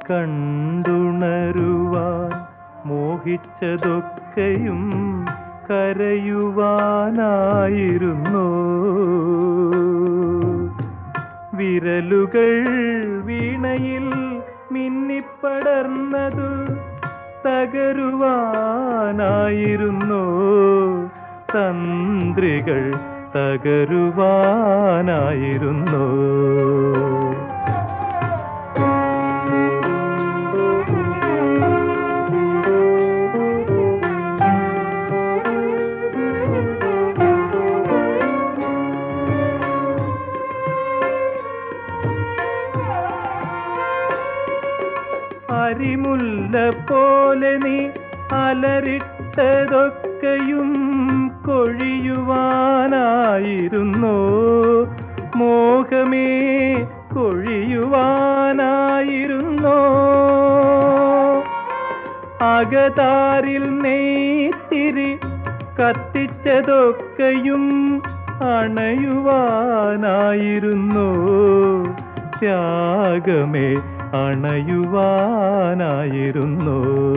കണ്ടുണരുവാൻ മോഹിച്ചതൊക്കെയും കരയുവാനായിരുന്നു വിരലുകൾ വീണയിൽ മിന്നിപ്പടർന്നതു തകരുവാനായിരുന്നു തന്ത്രികൾ തകരുവാനായിരുന്നു അരിമുല്ല പോലെ നീ അലറിട്ടതൊക്കെയും കൊഴിയുവാനായിരുന്നു മോഹമേ കൊഴിയുവാനായിരുന്നു അകതാരിൽ നെയ്ത്തിരി കത്തിച്ചതൊക്കെയും അണയുവാനായിരുന്നു ത്യാഗമേ അണയുവാനായിരുന്നു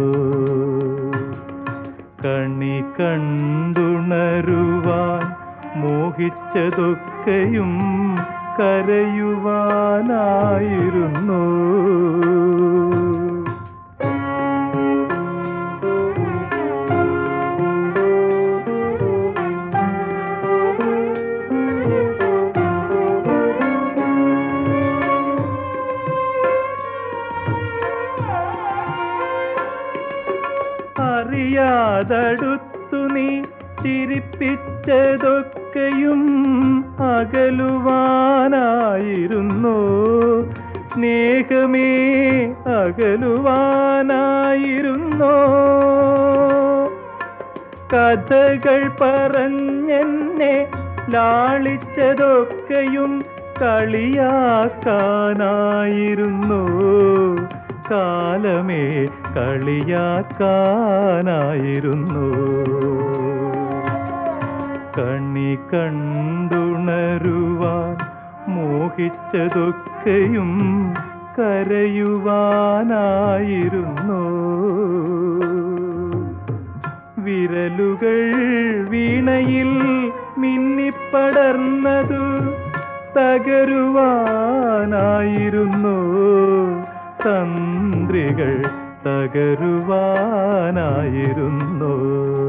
കണി കണ്ടുണരുവാൻ മോഹിച്ചതൊക്കെയും കരയുവാനായിരുന്നു അറിയാതടുത്തു നീ ചിരിപ്പിച്ചതൊക്കെയും അകലുവാനായിരുന്നു സ്നേഹമേ അകലുവാനായിരുന്നു കഥകൾ പറഞ്ഞെന്നെ ലാളിച്ചതൊക്കെയും കളിയാക്കാനായിരുന്നു കാലമേ കളിയാക്കാനായിരുന്നു കണ്ണി കണ്ടുണരുവാൻ മോഹിച്ചതൊക്കെയും കരയുവാനായിരുന്നു വിരലുകൾ വീണയിൽ മിന്നിപ്പടർന്നതു തകരുവാനായിരുന്നു തന്ത്രികൾ തകരുവാനായിരുന്നു